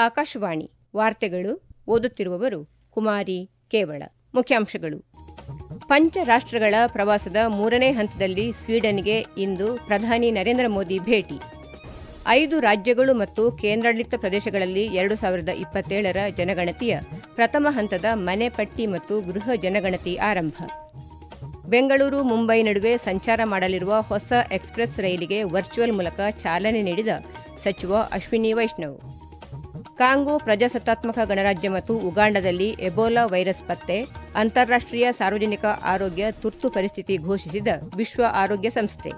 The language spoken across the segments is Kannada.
ಆಕಾಶವಾಣಿ ವಾರ್ತೆಗಳು ಓದುತ್ತಿರುವವರು ಕುಮಾರಿ ಕೇವಳ ಮುಖ್ಯಾಂಶಗಳು ಪಂಚ ರಾಷ್ಟ್ರಗಳ ಪ್ರವಾಸದ ಮೂರನೇ ಹಂತದಲ್ಲಿ ಸ್ವೀಡನ್ಗೆ ಇಂದು ಪ್ರಧಾನಿ ನರೇಂದ್ರ ಮೋದಿ ಭೇಟಿ ಐದು ರಾಜ್ಯಗಳು ಮತ್ತು ಕೇಂದ್ರಾಡಳಿತ ಪ್ರದೇಶಗಳಲ್ಲಿ ಎರಡು ಸಾವಿರದ ಇಪ್ಪತ್ತೇಳರ ಜನಗಣತಿಯ ಪ್ರಥಮ ಹಂತದ ಮನೆ ಪಟ್ಟಿ ಮತ್ತು ಗೃಹ ಜನಗಣತಿ ಆರಂಭ ಬೆಂಗಳೂರು ಮುಂಬೈ ನಡುವೆ ಸಂಚಾರ ಮಾಡಲಿರುವ ಹೊಸ ಎಕ್ಸ್ಪ್ರೆಸ್ ರೈಲಿಗೆ ವರ್ಚುವಲ್ ಮೂಲಕ ಚಾಲನೆ ನೀಡಿದ ಸಚಿವ ಅಶ್ವಿನಿ ವೈಷ್ಣವ್ ಕಾಂಗೋ ಪ್ರಜಾಸತ್ತಾತ್ಮಕ ಗಣರಾಜ್ಯ ಮತ್ತು ಉಗಾಂಡದಲ್ಲಿ ಎಬೋಲಾ ವೈರಸ್ ಪತ್ತೆ ಅಂತಾರಾಷ್ಟೀಯ ಸಾರ್ವಜನಿಕ ಆರೋಗ್ಯ ತುರ್ತು ಪರಿಸ್ಥಿತಿ ಘೋಷಿಸಿದ ವಿಶ್ವ ಆರೋಗ್ಯ ಸಂಸ್ಥೆ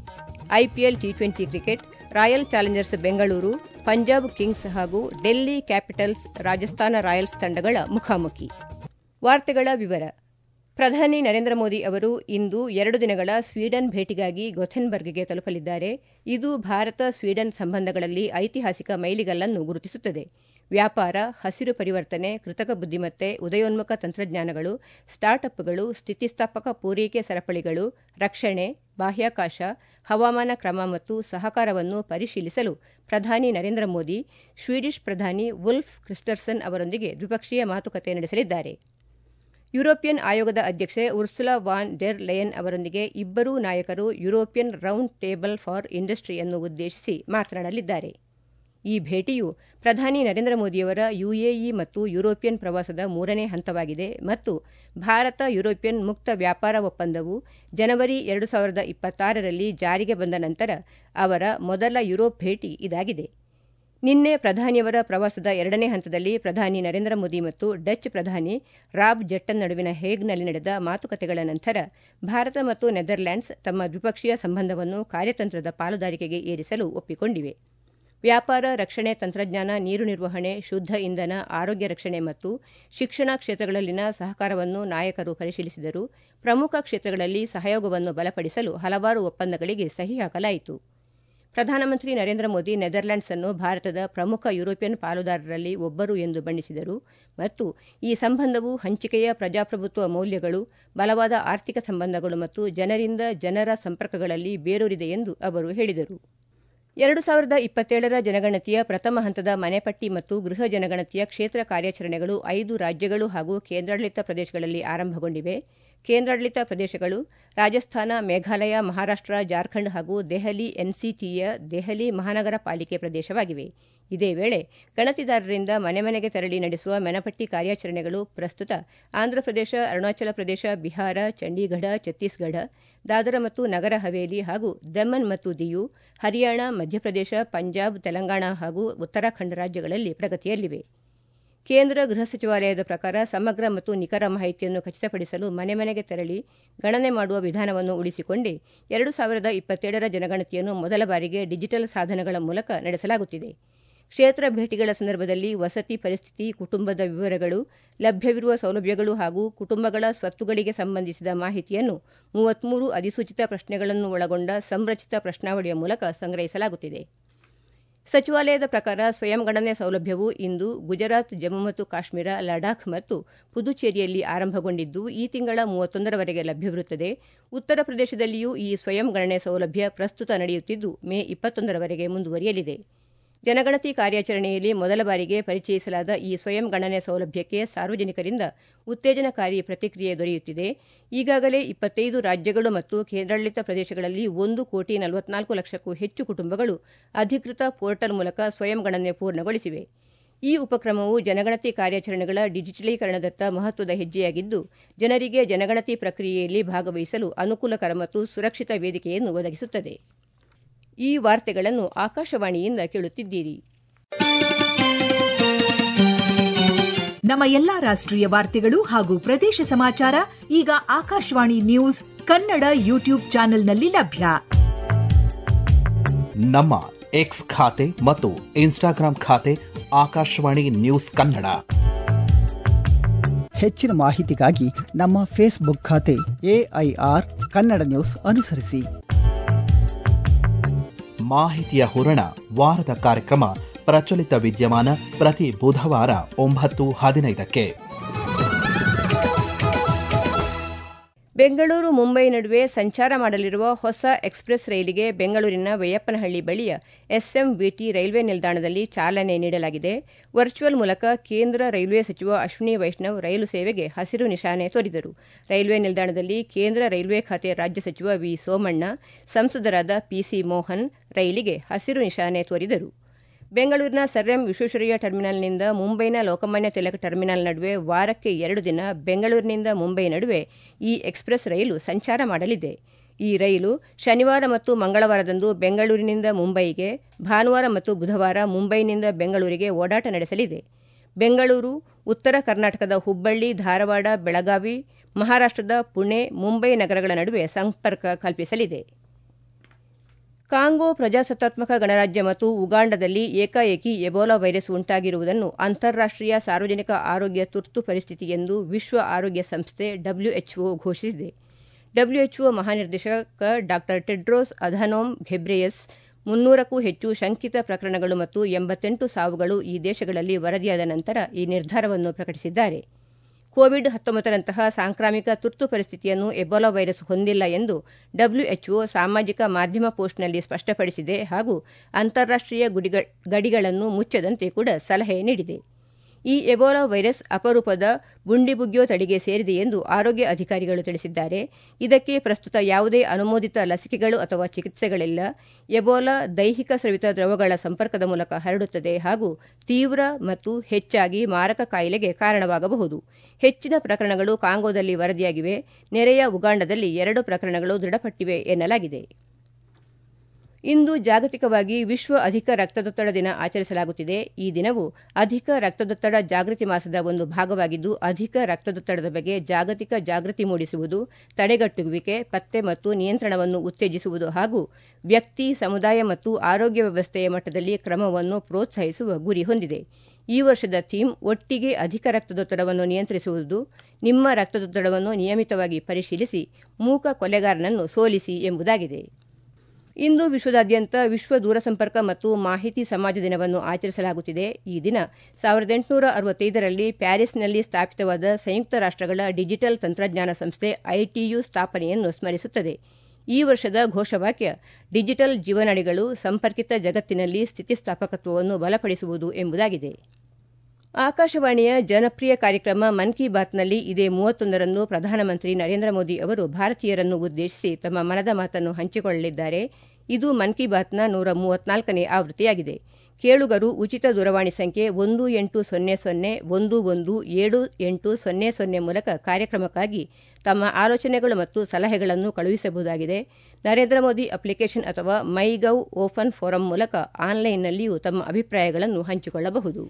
IPL T twenty cricket Royal Challengers Bengaluru Punjab Kings ಹಾಗೂ ಡೆಲ್ಲಿ ಕ್ಯಾಪಿಟಲ್ಸ್ ರಾಜಸ್ಥಾನ ರಾಯಲ್ಸ್ ತಂಡಗಳ ಮುಖಾಮುಖಿ ವಾರ್ತೆಗಳ ವಿವರ ಪ್ರಧಾನಿ ನರೇಂದ್ರ ಮೋದಿ ಅವರು ಇಂದು ಎರಡು ದಿನಗಳ ಸ್ವೀಡನ್ ಭೇಟಿಗಾಗಿ ಗೊಥೆನ್ಬರ್ಗ್ಗೆ ತಲುಪಲಿದ್ದಾರೆ ಇದು ಭಾರತ ಸ್ವೀಡನ್ ಸಂಬಂಧಗಳಲ್ಲಿ ಐತಿಹಾಸಿಕ ಮೈಲಿಗಲ್ಲನ್ನು ಗುರುತಿಸುತ್ತದೆ ವ್ಯಾಪಾರ ಹಸಿರು ಪರಿವರ್ತನೆ ಕೃತಕ ಬುದ್ದಿಮತ್ತೆ ಉದಯೋನ್ಮುಖ ತಂತ್ರಜ್ಞಾನಗಳು ಸ್ಟಾರ್ಟ್ಅಪ್ಗಳು ಸ್ಥಿತಿಸ್ಥಾಪಕ ಪೂರೈಕೆ ಸರಪಳಿಗಳು ರಕ್ಷಣೆ ಬಾಹ್ಯಾಕಾಶ ಹವಾಮಾನ ಕ್ರಮ ಮತ್ತು ಸಹಕಾರವನ್ನು ಪರಿಶೀಲಿಸಲು ಪ್ರಧಾನಿ ನರೇಂದ್ರ ಮೋದಿ ಸ್ವೀಡಿಷ್ ಪ್ರಧಾನಿ ವುಲ್ಫ್ ಕ್ರಿಸ್ಟರ್ಸನ್ ಅವರೊಂದಿಗೆ ದ್ವಿಪಕ್ಷೀಯ ಮಾತುಕತೆ ನಡೆಸಲಿದ್ದಾರೆ ಯುರೋಪಿಯನ್ ಆಯೋಗದ ಅಧ್ಯಕ್ಷೆ ಉರ್ಸುಲಾ ವಾನ್ ಡೆರ್ ಲೆಯನ್ ಅವರೊಂದಿಗೆ ಇಬ್ಬರೂ ನಾಯಕರು ಯುರೋಪಿಯನ್ ರೌಂಡ್ ಟೇಬಲ್ ಫಾರ್ ಇಂಡಸ್ಟ್ರಿಯನ್ನು ಉದ್ದೇಶಿಸಿ ಮಾತನಾಡಲಿದ್ದಾರೆ ಈ ಭೇಟಿಯು ಪ್ರಧಾನಿ ನರೇಂದ್ರ ಮೋದಿಯವರ ಯುಎಇ ಮತ್ತು ಯುರೋಪಿಯನ್ ಪ್ರವಾಸದ ಮೂರನೇ ಹಂತವಾಗಿದೆ ಮತ್ತು ಭಾರತ ಯುರೋಪಿಯನ್ ಮುಕ್ತ ವ್ಯಾಪಾರ ಒಪ್ಪಂದವು ಜನವರಿ ಎರಡು ಸಾವಿರದ ಇಪ್ಪತ್ತಾರರಲ್ಲಿ ಜಾರಿಗೆ ಬಂದ ನಂತರ ಅವರ ಮೊದಲ ಯುರೋಪ್ ಭೇಟಿ ಇದಾಗಿದೆ ನಿನ್ನೆ ಪ್ರಧಾನಿಯವರ ಪ್ರವಾಸದ ಎರಡನೇ ಹಂತದಲ್ಲಿ ಪ್ರಧಾನಿ ನರೇಂದ್ರ ಮೋದಿ ಮತ್ತು ಡಚ್ ಪ್ರಧಾನಿ ರಾಬ್ ಜೆಟ್ಟನ್ ನಡುವಿನ ಹೇಗ್ನಲ್ಲಿ ನಡೆದ ಮಾತುಕತೆಗಳ ನಂತರ ಭಾರತ ಮತ್ತು ನೆದರ್ಲ್ಯಾಂಡ್ಸ್ ತಮ್ಮ ದ್ವಿಪಕ್ಷೀಯ ಸಂಬಂಧವನ್ನು ಕಾರ್ಯತಂತ್ರದ ಪಾಲುದಾರಿಕೆಗೆ ಏರಿಸಲು ಒಪ್ಪಿಕೊಂಡಿವೆ ವ್ಯಾಪಾರ ರಕ್ಷಣೆ ತಂತ್ರಜ್ಞಾನ ನೀರು ನಿರ್ವಹಣೆ ಶುದ್ಧ ಇಂಧನ ಆರೋಗ್ಯ ರಕ್ಷಣೆ ಮತ್ತು ಶಿಕ್ಷಣ ಕ್ಷೇತ್ರಗಳಲ್ಲಿನ ಸಹಕಾರವನ್ನು ನಾಯಕರು ಪರಿಶೀಲಿಸಿದರು ಪ್ರಮುಖ ಕ್ಷೇತ್ರಗಳಲ್ಲಿ ಸಹಯೋಗವನ್ನು ಬಲಪಡಿಸಲು ಹಲವಾರು ಒಪ್ಪಂದಗಳಿಗೆ ಸಹಿ ಹಾಕಲಾಯಿತು ಪ್ರಧಾನಮಂತ್ರಿ ನರೇಂದ್ರ ಮೋದಿ ನೆದರ್ಲ್ಯಾಂಡ್ಸ್ ಅನ್ನು ಭಾರತದ ಪ್ರಮುಖ ಯುರೋಪಿಯನ್ ಪಾಲುದಾರರಲ್ಲಿ ಒಬ್ಬರು ಎಂದು ಬಣ್ಣಿಸಿದರು ಮತ್ತು ಈ ಸಂಬಂಧವು ಹಂಚಿಕೆಯ ಪ್ರಜಾಪ್ರಭುತ್ವ ಮೌಲ್ಯಗಳು ಬಲವಾದ ಆರ್ಥಿಕ ಸಂಬಂಧಗಳು ಮತ್ತು ಜನರಿಂದ ಜನರ ಸಂಪರ್ಕಗಳಲ್ಲಿ ಬೇರೂರಿದೆ ಎಂದು ಅವರು ಹೇಳಿದರು ಎರಡು ಸಾವಿರದ ಇಪ್ಪತ್ತೇಳರ ಜನಗಣತಿಯ ಪ್ರಥಮ ಹಂತದ ಮನೆಪಟ್ಟಿ ಮತ್ತು ಗೃಹ ಜನಗಣತಿಯ ಕ್ಷೇತ್ರ ಕಾರ್ಯಾಚರಣೆಗಳು ಐದು ರಾಜ್ಯಗಳು ಹಾಗೂ ಕೇಂದ್ರಾಡಳಿತ ಪ್ರದೇಶಗಳಲ್ಲಿ ಆರಂಭಗೊಂಡಿವೆ ಕೇಂದ್ರಾಡಳಿತ ಪ್ರದೇಶಗಳು ರಾಜಸ್ಥಾನ ಮೇಘಾಲಯ ಮಹಾರಾಷ್ಟ ಜಾರ್ಖಂಡ್ ಹಾಗೂ ದೆಹಲಿ ಎನ್ಸಿಟಿಯ ದೆಹಲಿ ಮಹಾನಗರ ಪಾಲಿಕೆ ಪ್ರದೇಶವಾಗಿವೆ ಇದೇ ವೇಳೆ ಗಣತಿದಾರರಿಂದ ಮನೆ ಮನೆಗೆ ತೆರಳಿ ನಡೆಸುವ ಮೆನಪಟ್ಟಿ ಕಾರ್ಯಾಚರಣೆಗಳು ಪ್ರಸ್ತುತ ಆಂಧ್ರಪ್ರದೇಶ ಅರುಣಾಚಲ ಪ್ರದೇಶ ಬಿಹಾರ ಚಂಡೀಗಢ ಛತ್ತೀಸ್ಗಢ ದಾದರ ಮತ್ತು ನಗರ ಹವೇಲಿ ಹಾಗೂ ದಮನ್ ಮತ್ತು ದಿಯು ಹರಿಯಾಣ ಮಧ್ಯಪ್ರದೇಶ ಪಂಜಾಬ್ ತೆಲಂಗಾಣ ಹಾಗೂ ಉತ್ತರಾಖಂಡ ರಾಜ್ಯಗಳಲ್ಲಿ ಪ್ರಗತಿಯಲ್ಲಿವೆ ಕೇಂದ್ರ ಗೃಹ ಸಚಿವಾಲಯದ ಪ್ರಕಾರ ಸಮಗ್ರ ಮತ್ತು ನಿಖರ ಮಾಹಿತಿಯನ್ನು ಖಚಿತಪಡಿಸಲು ಮನೆ ಮನೆಗೆ ತೆರಳಿ ಗಣನೆ ಮಾಡುವ ವಿಧಾನವನ್ನು ಉಳಿಸಿಕೊಂಡೇ ಎರಡು ಸಾವಿರದ ಇಪ್ಪತ್ತೇಳರ ಜನಗಣತಿಯನ್ನು ಮೊದಲ ಬಾರಿಗೆ ಡಿಜಿಟಲ್ ಸಾಧನಗಳ ಮೂಲಕ ನಡೆಸಲಾಗುತ್ತಿದೆ ಕ್ಷೇತ್ರ ಭೇಟಿಗಳ ಸಂದರ್ಭದಲ್ಲಿ ವಸತಿ ಪರಿಸ್ಥಿತಿ ಕುಟುಂಬದ ವಿವರಗಳು ಲಭ್ಯವಿರುವ ಸೌಲಭ್ಯಗಳು ಹಾಗೂ ಕುಟುಂಬಗಳ ಸ್ವತ್ತುಗಳಿಗೆ ಸಂಬಂಧಿಸಿದ ಮಾಹಿತಿಯನ್ನು ಮೂವತ್ಮೂರು ಅಧಿಸೂಚಿತ ಪ್ರಶ್ನೆಗಳನ್ನು ಒಳಗೊಂಡ ಸಂರಚಿತ ಪ್ರಶ್ನಾವಳಿಯ ಮೂಲಕ ಸಂಗ್ರಹಿಸಲಾಗುತ್ತಿದೆ ಸಚಿವಾಲಯದ ಪ್ರಕಾರ ಸ್ವಯಂ ಗಣನೆ ಸೌಲಭ್ಯವು ಇಂದು ಗುಜರಾತ್ ಜಮ್ಮು ಮತ್ತು ಕಾಶ್ಮೀರ ಲಡಾಖ್ ಮತ್ತು ಪುದುಚೇರಿಯಲ್ಲಿ ಆರಂಭಗೊಂಡಿದ್ದು ಈ ತಿಂಗಳ ಮೂವತ್ತೊಂದರವರೆಗೆ ಲಭ್ಯವಿರುತ್ತದೆ ಉತ್ತರ ಪ್ರದೇಶದಲ್ಲಿಯೂ ಈ ಸ್ವಯಂ ಗಣನೆ ಸೌಲಭ್ಯ ಪ್ರಸ್ತುತ ನಡೆಯುತ್ತಿದ್ದು ಮೇ ಇಪ್ಪತ್ತೊಂದರವರೆಗೆ ಮುಂದುವರಿಯಲಿದೆ ಜನಗಣತಿ ಕಾರ್ಯಾಚರಣೆಯಲ್ಲಿ ಮೊದಲ ಬಾರಿಗೆ ಪರಿಚಯಿಸಲಾದ ಈ ಸ್ವಯಂ ಗಣನೆ ಸೌಲಭ್ಯಕ್ಕೆ ಸಾರ್ವಜನಿಕರಿಂದ ಉತ್ತೇಜನಕಾರಿ ಪ್ರತಿಕ್ರಿಯೆ ದೊರೆಯುತ್ತಿದೆ ಈಗಾಗಲೇ ಇಪ್ಪತ್ತೈದು ರಾಜ್ಯಗಳು ಮತ್ತು ಕೇಂದ್ರಾಡಳಿತ ಪ್ರದೇಶಗಳಲ್ಲಿ ಒಂದು ಕೋಟಿ ನಲವತ್ನಾಲ್ಕು ಲಕ್ಷಕ್ಕೂ ಹೆಚ್ಚು ಕುಟುಂಬಗಳು ಅಧಿಕೃತ ಪೋರ್ಟಲ್ ಮೂಲಕ ಸ್ವಯಂ ಗಣನೆ ಪೂರ್ಣಗೊಳಿಸಿವೆ ಈ ಉಪಕ್ರಮವು ಜನಗಣತಿ ಕಾರ್ಯಾಚರಣೆಗಳ ಡಿಜಿಟಲೀಕರಣದತ್ತ ಮಹತ್ವದ ಹೆಜ್ಜೆಯಾಗಿದ್ದು ಜನರಿಗೆ ಜನಗಣತಿ ಪ್ರಕ್ರಿಯೆಯಲ್ಲಿ ಭಾಗವಹಿಸಲು ಅನುಕೂಲಕರ ಮತ್ತು ಸುರಕ್ಷಿತ ವೇದಿಕೆಯನ್ನು ಒದಗಿಸುತ್ತದೆ ಈ ವಾರ್ತೆಗಳನ್ನು ಆಕಾಶವಾಣಿಯಿಂದ ಕೇಳುತ್ತಿದ್ದೀರಿ ನಮ್ಮ ಎಲ್ಲಾ ರಾಷ್ಟ್ರೀಯ ವಾರ್ತೆಗಳು ಹಾಗೂ ಪ್ರದೇಶ ಸಮಾಚಾರ ಈಗ ಆಕಾಶವಾಣಿ ನ್ಯೂಸ್ ಕನ್ನಡ ಯೂಟ್ಯೂಬ್ ಚಾನೆಲ್ನಲ್ಲಿ ಲಭ್ಯ ನಮ್ಮ ಎಕ್ಸ್ ಖಾತೆ ಮತ್ತು ಇನ್ಸ್ಟಾಗ್ರಾಂ ಖಾತೆ ಆಕಾಶವಾಣಿ ನ್ಯೂಸ್ ಕನ್ನಡ ಹೆಚ್ಚಿನ ಮಾಹಿತಿಗಾಗಿ ನಮ್ಮ ಫೇಸ್ಬುಕ್ ಖಾತೆ ಎಐಆರ್ ಕನ್ನಡ ನ್ಯೂಸ್ ಅನುಸರಿಸಿ ಮಾಹಿತಿಯ ಹೂರಣ ವಾರದ ಕಾರ್ಯಕ್ರಮ ಪ್ರಚಲಿತ ವಿದ್ಯಮಾನ ಪ್ರತಿ ಬುಧವಾರ ಒಂಬತ್ತು ಹದಿನೈದಕ್ಕೆ ಬೆಂಗಳೂರು ಮುಂಬೈ ನಡುವೆ ಸಂಚಾರ ಮಾಡಲಿರುವ ಹೊಸ ಎಕ್ಸ್ಪ್ರೆಸ್ ರೈಲಿಗೆ ಬೆಂಗಳೂರಿನ ಬೈಯಪ್ಪನಹಳ್ಳಿ ಬಳಿಯ ಎಸ್ಎಂಬಿಟಿ ರೈಲ್ವೆ ನಿಲ್ದಾಣದಲ್ಲಿ ಚಾಲನೆ ನೀಡಲಾಗಿದೆ ವರ್ಚುವಲ್ ಮೂಲಕ ಕೇಂದ್ರ ರೈಲ್ವೆ ಸಚಿವ ಅಶ್ವಿನಿ ವೈಷ್ಣವ್ ರೈಲು ಸೇವೆಗೆ ಹಸಿರು ನಿಶಾನೆ ತೋರಿದರು ರೈಲ್ವೆ ನಿಲ್ದಾಣದಲ್ಲಿ ಕೇಂದ್ರ ರೈಲ್ವೆ ಖಾತೆ ರಾಜ್ಯ ಸಚಿವ ವಿ ಸೋಮಣ್ಣ ಸಂಸದರಾದ ಪಿಸಿ ಮೋಹನ್ ರೈಲಿಗೆ ಹಸಿರು ನಿಶಾನೆ ತೋರಿದರು ಬೆಂಗಳೂರಿನ ಸರ್ ಎಂ ವಿಶ್ವೇಶ್ವರಯ್ಯ ಟರ್ಮಿನಲ್ನಿಂದ ಮುಂಬೈನ ಲೋಕಮಾನ್ಯ ತಿಲಕ್ ಟರ್ಮಿನಲ್ ನಡುವೆ ವಾರಕ್ಕೆ ಎರಡು ದಿನ ಬೆಂಗಳೂರಿನಿಂದ ಮುಂಬೈ ನಡುವೆ ಈ ಎಕ್ಸ್ಪ್ರೆಸ್ ರೈಲು ಸಂಚಾರ ಮಾಡಲಿದೆ ಈ ರೈಲು ಶನಿವಾರ ಮತ್ತು ಮಂಗಳವಾರದಂದು ಬೆಂಗಳೂರಿನಿಂದ ಮುಂಬೈಗೆ ಭಾನುವಾರ ಮತ್ತು ಬುಧವಾರ ಮುಂಬೈನಿಂದ ಬೆಂಗಳೂರಿಗೆ ಓಡಾಟ ನಡೆಸಲಿದೆ ಬೆಂಗಳೂರು ಉತ್ತರ ಕರ್ನಾಟಕದ ಹುಬ್ಬಳ್ಳಿ ಧಾರವಾಡ ಬೆಳಗಾವಿ ಮಹಾರಾಷ್ಟದ ಪುಣೆ ಮುಂಬೈ ನಗರಗಳ ನಡುವೆ ಸಂಪರ್ಕ ಕಲ್ಪಿಸಲಿದೆ ಕಾಂಗೋ ಪ್ರಜಾಸತ್ತಾತ್ಮಕ ಗಣರಾಜ್ಯ ಮತ್ತು ಉಗಾಂಡದಲ್ಲಿ ಏಕಾಏಕಿ ಎಬೋಲಾ ವೈರಸ್ ಉಂಟಾಗಿರುವುದನ್ನು ಅಂತಾರಾಷ್ಟೀಯ ಸಾರ್ವಜನಿಕ ಆರೋಗ್ಯ ತುರ್ತು ಪರಿಸ್ಥಿತಿ ಎಂದು ವಿಶ್ವ ಆರೋಗ್ಯ ಸಂಸ್ಥೆ ಡಬ್ಲ್ಯೂಎಚ್ಒ ಘೋಷಿಸಿದೆ ಡಬ್ಲ್ಯೂಎಚ್ಒ ಮಹಾನಿರ್ದೇಶಕ ಡಾ ಟೆಡ್ರೋಸ್ ಅಧನೋಮ್ ಘೆಬ್ರೆಯಸ್ ಮುನ್ನೂರಕ್ಕೂ ಹೆಚ್ಚು ಶಂಕಿತ ಪ್ರಕರಣಗಳು ಮತ್ತು ಎಂಬತ್ತೆಂಟು ಸಾವುಗಳು ಈ ದೇಶಗಳಲ್ಲಿ ವರದಿಯಾದ ನಂತರ ಈ ನಿರ್ಧಾರವನ್ನು ಪ್ರಕಟಿಸಿದ್ದಾರೆ ಕೋವಿಡ್ ಹತ್ತೊಂಬತ್ತರಂತಹ ಸಾಂಕ್ರಾಮಿಕ ತುರ್ತು ಪರಿಸ್ಥಿತಿಯನ್ನು ಎಬೋಲಾ ವೈರಸ್ ಹೊಂದಿಲ್ಲ ಎಂದು ಡಬ್ಲ್ಯೂಎಚ್ಒ ಸಾಮಾಜಿಕ ಮಾಧ್ಯಮ ಪೋಸ್ಟ್ನಲ್ಲಿ ಸ್ಪಷ್ಟಪಡಿಸಿದೆ ಹಾಗೂ ಅಂತಾರಾಷ್ಟೀಯ ಗಡಿಗಳನ್ನು ಮುಚ್ಚದಂತೆ ಕೂಡ ಸಲಹೆ ನೀಡಿದೆ ಈ ಎಬೋಲಾ ವೈರಸ್ ಅಪರೂಪದ ಬುಂಡಿಬುಗ್ಯೋ ತಳಿಗೆ ಸೇರಿದೆ ಎಂದು ಆರೋಗ್ಯ ಅಧಿಕಾರಿಗಳು ತಿಳಿಸಿದ್ದಾರೆ ಇದಕ್ಕೆ ಪ್ರಸ್ತುತ ಯಾವುದೇ ಅನುಮೋದಿತ ಲಸಿಕೆಗಳು ಅಥವಾ ಚಿಕಿತ್ಸೆಗಳಿಲ್ಲ ಎಬೋಲಾ ದೈಹಿಕ ಸ್ರವಿತ ದ್ರವಗಳ ಸಂಪರ್ಕದ ಮೂಲಕ ಹರಡುತ್ತದೆ ಹಾಗೂ ತೀವ್ರ ಮತ್ತು ಹೆಚ್ಚಾಗಿ ಮಾರಕ ಕಾಯಿಲೆಗೆ ಕಾರಣವಾಗಬಹುದು ಹೆಚ್ಚಿನ ಪ್ರಕರಣಗಳು ಕಾಂಗೋದಲ್ಲಿ ವರದಿಯಾಗಿವೆ ನೆರೆಯ ಉಗಾಂಡದಲ್ಲಿ ಎರಡು ಪ್ರಕರಣಗಳು ದೃಢಪಟ್ಟಿವೆ ಎನ್ನಲಾಗಿದೆ ಇಂದು ಜಾಗತಿಕವಾಗಿ ವಿಶ್ವ ಅಧಿಕ ರಕ್ತದೊತ್ತಡ ದಿನ ಆಚರಿಸಲಾಗುತ್ತಿದೆ ಈ ದಿನವು ಅಧಿಕ ರಕ್ತದೊತ್ತಡ ಜಾಗೃತಿ ಮಾಸದ ಒಂದು ಭಾಗವಾಗಿದ್ದು ಅಧಿಕ ರಕ್ತದೊತ್ತಡದ ಬಗ್ಗೆ ಜಾಗತಿಕ ಜಾಗೃತಿ ಮೂಡಿಸುವುದು ತಡೆಗಟ್ಟುವಿಕೆ ಪತ್ತೆ ಮತ್ತು ನಿಯಂತ್ರಣವನ್ನು ಉತ್ತೇಜಿಸುವುದು ಹಾಗೂ ವ್ಯಕ್ತಿ ಸಮುದಾಯ ಮತ್ತು ಆರೋಗ್ಯ ವ್ಯವಸ್ಥೆಯ ಮಟ್ಟದಲ್ಲಿ ಕ್ರಮವನ್ನು ಪ್ರೋತ್ಸಾಹಿಸುವ ಗುರಿ ಹೊಂದಿದೆ ಈ ವರ್ಷದ ಥೀಮ್ ಒಟ್ಟಿಗೆ ಅಧಿಕ ರಕ್ತದೊತ್ತಡವನ್ನು ನಿಯಂತ್ರಿಸುವುದು ನಿಮ್ಮ ರಕ್ತದೊತ್ತಡವನ್ನು ನಿಯಮಿತವಾಗಿ ಪರಿಶೀಲಿಸಿ ಮೂಕ ಕೊಲೆಗಾರನನ್ನು ಸೋಲಿಸಿ ಎಂಬುದಾಗಿದೆ ಇಂದು ವಿಶ್ವದಾದ್ಯಂತ ವಿಶ್ವ ದೂರಸಂಪರ್ಕ ಮತ್ತು ಮಾಹಿತಿ ಸಮಾಜ ದಿನವನ್ನು ಆಚರಿಸಲಾಗುತ್ತಿದೆ ಈ ದಿನ ಸಾವಿರದ ಎಂಟುನೂರ ಅರವತ್ತೈದರಲ್ಲಿ ಪ್ಯಾರಿಸ್ನಲ್ಲಿ ಸ್ಥಾಪಿತವಾದ ಸಂಯುಕ್ತ ರಾಷ್ಟಗಳ ಡಿಜಿಟಲ್ ತಂತ್ರಜ್ಞಾನ ಸಂಸ್ಥೆ ಐಟಿಯು ಸ್ಥಾಪನೆಯನ್ನು ಸ್ಮರಿಸುತ್ತದೆ ಈ ವರ್ಷದ ಘೋಷವಾಕ್ಯ ಡಿಜಿಟಲ್ ಜೀವನಡಿಗಳು ಸಂಪರ್ಕಿತ ಜಗತ್ತಿನಲ್ಲಿ ಸ್ಥಿತಿಸ್ಥಾಪಕತ್ವವನ್ನು ಬಲಪಡಿಸುವುದು ಎಂಬುದಾಗಿದೆ ಆಕಾಶವಾಣಿಯ ಜನಪ್ರಿಯ ಕಾರ್ಯಕ್ರಮ ಮನ್ ಕಿ ಬಾತ್ನಲ್ಲಿ ಇದೇ ಮೂವತ್ತೊಂದರಂದು ಪ್ರಧಾನಮಂತ್ರಿ ನರೇಂದ್ರ ಮೋದಿ ಅವರು ಭಾರತೀಯರನ್ನು ಉದ್ದೇಶಿಸಿ ತಮ್ಮ ಮನದ ಮಾತನ್ನು ಹಂಚಿಕೊಳ್ಳಲಿದ್ದಾರೆ ಇದು ಮನ್ ಕಿ ಬಾತ್ನ ನೂರ ಮೂವತ್ನಾಲ್ಕನೇ ಆವೃತ್ತಿಯಾಗಿದೆ ಕೇಳುಗರು ಉಚಿತ ದೂರವಾಣಿ ಸಂಖ್ಯೆ ಒಂದು ಎಂಟು ಸೊನ್ನೆ ಸೊನ್ನೆ ಒಂದು ಒಂದು ಏಳು ಎಂಟು ಸೊನ್ನೆ ಸೊನ್ನೆ ಮೂಲಕ ಕಾರ್ಯಕ್ರಮಕ್ಕಾಗಿ ತಮ್ಮ ಆಲೋಚನೆಗಳು ಮತ್ತು ಸಲಹೆಗಳನ್ನು ಕಳುಹಿಸಬಹುದಾಗಿದೆ ನರೇಂದ್ರ ಮೋದಿ ಅಪ್ಲಿಕೇಶನ್ ಅಥವಾ ಮೈ ಗೌ ಓಪನ್ ಫೋರಂ ಮೂಲಕ ಆನ್ಲೈನ್ನಲ್ಲಿಯೂ ತಮ್ಮ ಅಭಿಪ್ರಾಯಗಳನ್ನು ಹಂಚಿಕೊಳ್ಳಬಹುದು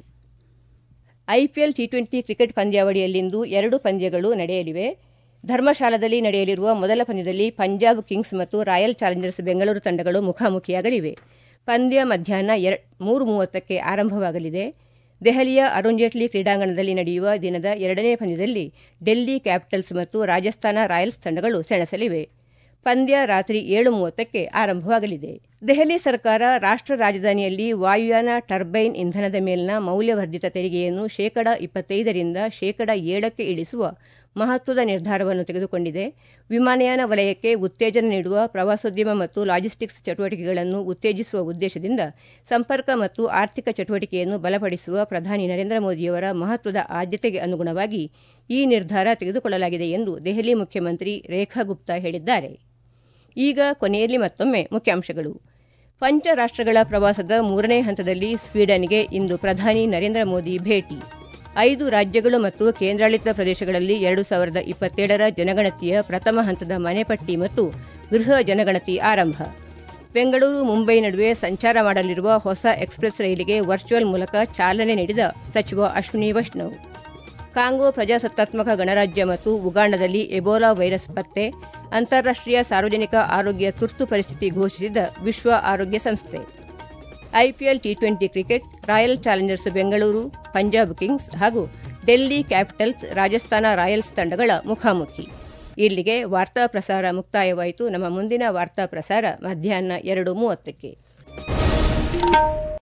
ಐಪಿಎಲ್ ಟಿ ಟ್ವೆಂಟಿ ಕ್ರಿಕೆಟ್ ಪಂದ್ಯಾವಳಿಯಲ್ಲಿಂದು ಎರಡು ಪಂದ್ಯಗಳು ನಡೆಯಲಿವೆ ಧರ್ಮಶಾಲಾದಲ್ಲಿ ನಡೆಯಲಿರುವ ಮೊದಲ ಪಂದ್ಯದಲ್ಲಿ ಪಂಜಾಬ್ ಕಿಂಗ್ಸ್ ಮತ್ತು ರಾಯಲ್ ಚಾಲೆಂಜರ್ಸ್ ಬೆಂಗಳೂರು ತಂಡಗಳು ಮುಖಾಮುಖಿಯಾಗಲಿವೆ ಪಂದ್ಯ ಮಧ್ಯಾಹ್ನ ಮೂರು ಮೂವತ್ತಕ್ಕೆ ಆರಂಭವಾಗಲಿದೆ ದೆಹಲಿಯ ಅರುಣ್ ಜೇಟ್ಲಿ ಕ್ರೀಡಾಂಗಣದಲ್ಲಿ ನಡೆಯುವ ದಿನದ ಎರಡನೇ ಪಂದ್ಯದಲ್ಲಿ ಡೆಲ್ಲಿ ಕ್ಯಾಪಿಟಲ್ಸ್ ಮತ್ತು ರಾಜಸ್ಥಾನ ರಾಯಲ್ಸ್ ತಂಡಗಳು ಸೆಣಸಲಿವೆ ಪಂದ್ಯ ರಾತ್ರಿ ಏಳು ಮೂವತ್ತಕ್ಕೆ ಆರಂಭವಾಗಲಿದೆ ದೆಹಲಿ ಸರ್ಕಾರ ರಾಷ್ಟ್ರ ರಾಜಧಾನಿಯಲ್ಲಿ ವಾಯುಯಾನ ಟರ್ಬೈನ್ ಇಂಧನದ ಮೇಲಿನ ಮೌಲ್ಯವರ್ಧಿತ ತೆರಿಗೆಯನ್ನು ಶೇಕಡ ಇಪ್ಪತ್ತೈದರಿಂದ ಶೇಕಡ ಏಳಕ್ಕೆ ಇಳಿಸುವ ಮಹತ್ವದ ನಿರ್ಧಾರವನ್ನು ತೆಗೆದುಕೊಂಡಿದೆ ವಿಮಾನಯಾನ ವಲಯಕ್ಕೆ ಉತ್ತೇಜನ ನೀಡುವ ಪ್ರವಾಸೋದ್ಯಮ ಮತ್ತು ಲಾಜಿಸ್ಟಿಕ್ಸ್ ಚಟುವಟಿಕೆಗಳನ್ನು ಉತ್ತೇಜಿಸುವ ಉದ್ದೇಶದಿಂದ ಸಂಪರ್ಕ ಮತ್ತು ಆರ್ಥಿಕ ಚಟುವಟಿಕೆಯನ್ನು ಬಲಪಡಿಸುವ ಪ್ರಧಾನಿ ನರೇಂದ್ರ ಮೋದಿಯವರ ಮಹತ್ವದ ಆದ್ಯತೆಗೆ ಅನುಗುಣವಾಗಿ ಈ ನಿರ್ಧಾರ ತೆಗೆದುಕೊಳ್ಳಲಾಗಿದೆ ಎಂದು ದೆಹಲಿ ಮುಖ್ಯಮಂತ್ರಿ ರೇಖಾ ಗುಪ್ತಾ ಹೇಳಿದ್ದಾರೆ ಈಗ ಕೊನೆಯಲ್ಲಿ ಮತ್ತೊಮ್ಮೆ ಮುಖ್ಯಾಂಶಗಳು ಪಂಚ ರಾಷ್ಟ್ರಗಳ ಪ್ರವಾಸದ ಮೂರನೇ ಹಂತದಲ್ಲಿ ಸ್ವೀಡನ್ಗೆ ಇಂದು ಪ್ರಧಾನಿ ನರೇಂದ್ರ ಮೋದಿ ಭೇಟಿ ಐದು ರಾಜ್ಯಗಳು ಮತ್ತು ಕೇಂದ್ರಾಡಳಿತ ಪ್ರದೇಶಗಳಲ್ಲಿ ಎರಡು ಸಾವಿರದ ಇಪ್ಪತ್ತೇಳರ ಜನಗಣತಿಯ ಪ್ರಥಮ ಹಂತದ ಮನೆಪಟ್ಟಿ ಮತ್ತು ಗೃಹ ಜನಗಣತಿ ಆರಂಭ ಬೆಂಗಳೂರು ಮುಂಬೈ ನಡುವೆ ಸಂಚಾರ ಮಾಡಲಿರುವ ಹೊಸ ಎಕ್ಸ್ಪ್ರೆಸ್ ರೈಲಿಗೆ ವರ್ಚುವಲ್ ಮೂಲಕ ಚಾಲನೆ ನೀಡಿದ ಸಚಿವ ಅಶ್ವಿನಿ ವೈಷ್ಣವ್ ಕಾಂಗೋ ಪ್ರಜಾಸತ್ತಾತ್ಮಕ ಗಣರಾಜ್ಯ ಮತ್ತು ಉಗಾಂಡದಲ್ಲಿ ಎಬೋಲಾ ವೈರಸ್ ಪತ್ತೆ ಅಂತಾರಾಷ್ಟೀಯ ಸಾರ್ವಜನಿಕ ಆರೋಗ್ಯ ತುರ್ತು ಪರಿಸ್ಥಿತಿ ಘೋಷಿಸಿದ ವಿಶ್ವ ಆರೋಗ್ಯ ಸಂಸ್ಥೆ IPL T twenty cricket Royal Challengers Bengaluru Punjab Kings ಹಾಗೂ ಡೆಲ್ಲಿ ಕ್ಯಾಪಿಟಲ್ಸ್ ರಾಜಸ್ಥಾನ ರಾಯಲ್ಸ್ ತಂಡಗಳ ಮುಖಾಮುಖಿ ಇಲ್ಲಿಗೆ ವಾರ್ತಾ ಪ್ರಸಾರ ಮುಕ್ತಾಯವಾಯಿತು ನಮ್ಮ ಮುಂದಿನ ವಾರ್ತಾ ಪ್ರಸಾರ ಮಧ್ಯಾಹ್ನ ಎರಡು ಮೂವತ್ತಕ್ಕೆ